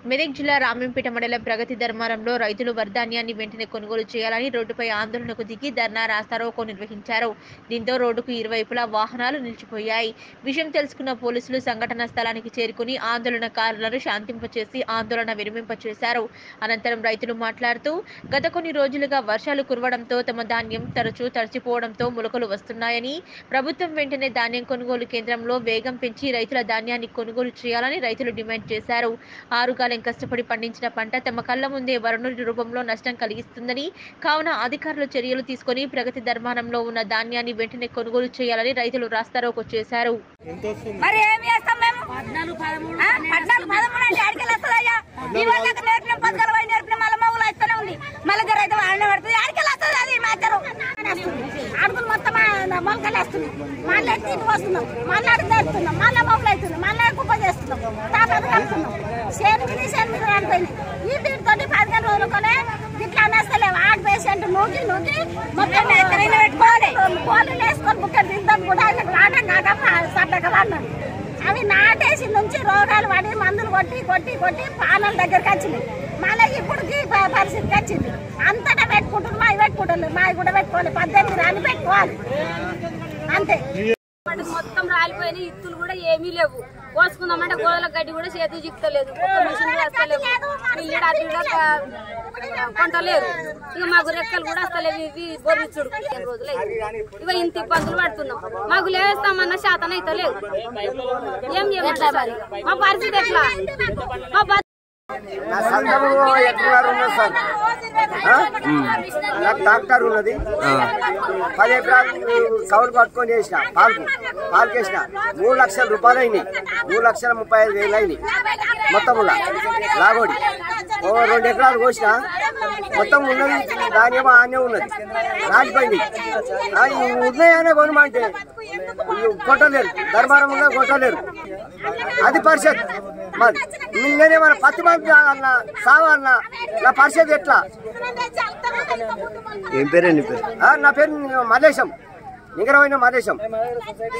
మెదక్ జిల్లా రామంపేట మండలం ప్రగతి ధర్మారంలో రైతులు వర్ధాన్యాన్ని వెంటనే కొనుగోలు చేయాలని రోడ్డుపై ఆందోళనకు దిగి ధర్నా రాస్తారోకో నిర్వహించారు దీంతో రోడ్డుకు ఇరువైపులా వాహనాలు నిలిచిపోయాయి విషయం తెలుసుకున్న పోలీసులు సంఘటనా స్థలానికి చేరుకుని ఆందోళనకారులను శాంతింపచేసి ఆందోళన విరమింపచేశారు అనంతరం రైతులు మాట్లాడుతూ గత కొన్ని రోజులుగా వర్షాలు కురవడంతో తమ ధాన్యం తరచూ తడిచిపోవడంతో మొలకలు వస్తున్నాయని ప్రభుత్వం వెంటనే ధాన్యం కొనుగోలు కేంద్రంలో వేగం పెంచి రైతుల ధాన్యాన్ని కొనుగోలు చేయాలని రైతులు డిమాండ్ చేశారు ఆరుగాలం కష్టపడి పండించిన పంట తమ కళ్ళ ముందే వరుణుడి రూపంలో నష్టం కలిగిస్తుందని కావున అధికారులు చర్యలు తీసుకొని ప్రగతి ధర్మానంలో ఉన్న ధాన్యాన్ని వెంటనే కొనుగోలు చేయాలని రైతులు రాస్తారోకో చేశారు మరి ఏం చేస్తాం మేము ఆ? పద్నాలుగు పదమూడు అంటే ఆడికెళ్ళి వస్తుందయ్యా ఈ వాళ్ళకి నేర్పిన పథకాలు పోయి నేర్పిన మళ్ళీ మగులు వస్తూనే ఉంది మళ్ళీ జర అయితే వాడినే పడుతుంది ఆడికెళ్ళి వస్తుంది అది మాచరు అడుగులు మొత్తం మొలకలు వేస్తున్నాం మళ్ళీ తీపి వస్తున్నాం మళ్ళీ అడుగు నేర్పుతున్నాం మళ్ళీ మగులు అవుతున్నాం మళ్ళీ కుప్ప చేస్తున్నాం తాపది కలుపుతున్నాం చేను మీద చేను మీద రాలిపోయినాయి ఈ వీటితో పదిహేను రోజులతోనే ఇట్లా అనేస్తలేవు ఆడ పేషెంట్ నూకి నూకి మొత్తం ఎక్కడైనా పెట్టుకోవాలి పోలీలు వేసుకొని బుక్క దిద్దాం కూడా ఆయనకు రావడం కాక సడ్డగా అన్నాడు అవి నాటేసి నుంచి రోగాలు పడి మందులు కొట్టి కొట్టి కొట్టి పాలల దగ్గరికి వచ్చింది మళ్ళీ ఇప్పుడుకి ప- పరిస్థితికి వచ్చింది అంతటా పెట్టుకుంటున్నారు మావి పెట్టుకుంటారు మావి కూడా పెట్టుకోవాలి పద్దెనిమిది రాని పెట్టుకోవాలి అంతే వాటికి మొత్తం రాలిపోయినాయి ఇత్తులు కూడా ఏమీ లేవు కోసుకుందామంటే గోదల గడ్డి కూడా చేతి చిక్కలేదు ఒక్క మిషన్ కూడా వస్తలేవు పిల్లడు అది కూడా క- కొంటలేరు ఇక మాకు రెక్కలు కూడా వస్తలేవు ఇవి బొర్రిచుడు రోజులు ఇక ఇంత ఇబ్బందులు పడుతున్నాం మాకు లేస్తామన్న శాతం అయితే లేదు ఏం చేయమంటారు సార్ ఇక? మా పరిస్థితి ఎట్లా మా పరి- నా సంఘము ఎక్కడ ఉన్నది సార్ ఆ? నాకు డాక్టర్ ఉన్నది పది ఎకరాలు కౌలు పట్టుకొని చేసిన పాలకు పాలకు వేసిన మూడు లక్షల రూపాయలు అయినాయి మూడు లక్షల ముప్పై ఐదు వేలు అయినాయి మొత్తం కూడా లాగోడి ఓ రెండు ఎకరాలు కోసిన మొత్తం ఉన్నది ధాన్యం ఆనే ఉన్నది రాలిపోయింది ఆ, ఈ ఉన్నాయనే కొనమంటే ఈ కొట్టలేరు ధర్మారం ఉన్నా కొట్టలేరు అది పరిషత్ మరి నేనేమన్నా పత్తి మంది అన్న సావన్నా నా పరిషత్ ఎట్లా ఏం పేరండి పేరు ఆ, నా పేరు మల్లేశం నిగరమైన మల్లేశం